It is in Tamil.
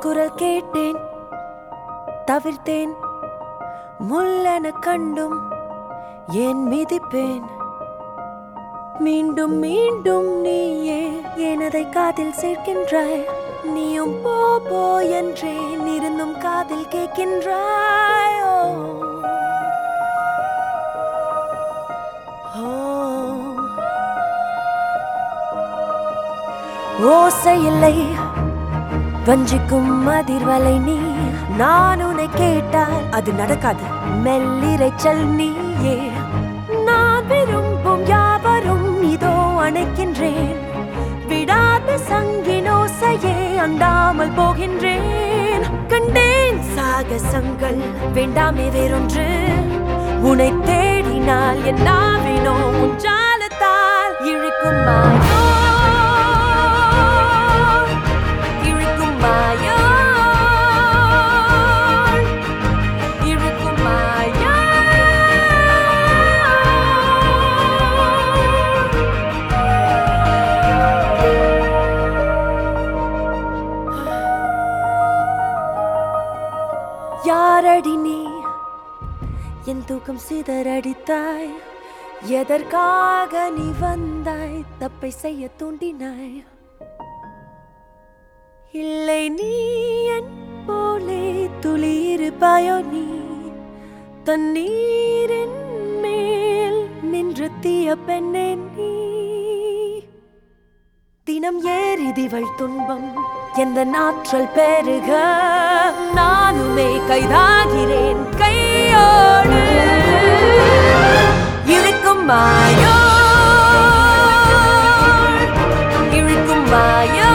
குரல் கேட்டேன் தவிர்த்தேன் முள்ளென கண்டும் ஏன் மிதிப்பேன் மீண்டும் மீண்டும் நீயே எனதை காதில் சேர்க்கின்றாய் நீயும் போ போ என்றேன் இருந்தும் காதில் கேட்கின்றாய் ஓ. ஓ. ஓசையில்லை வஞ்சிக்கும் அதிர்வலை நீ நான் உன்னை கேட்டால் அது நடக்காது மெல்லிரைச்சல் நீயே நான் விரும்பும் யாவரும் இதோ அணைக்கின்றேன் விடாத சங்கினோசையே அண்டாமல் போகின்றேன் கண்டேன் சாகசங்கள் வேண்டாமே வேறொன்று உன்னை தேடினால் என் நாவினோ உன் ஜாலத்தால் இழுக்கும் மாயோ இழுக்கும் மாயோ இழுக்கும் மாயோ யாரடி நீ என் தூக்கம் சிதறடித்தாய் எதற்காக நீ வந்தாய் தப்பை செய்ய தூண்டினாய் இல்லை நீ என் போலே துளி இருப்பாயோ நீ தண்ணீரின் மேல் நின்று தீய பெண்ணே நீ தினம் ஏறிதிவள் துன்பம் எந்த நாற்றல் பெருக நானுமே கைதாகிறேன் கையோடு இழுக்கும் மாயோ இழுக்கும் மாயோ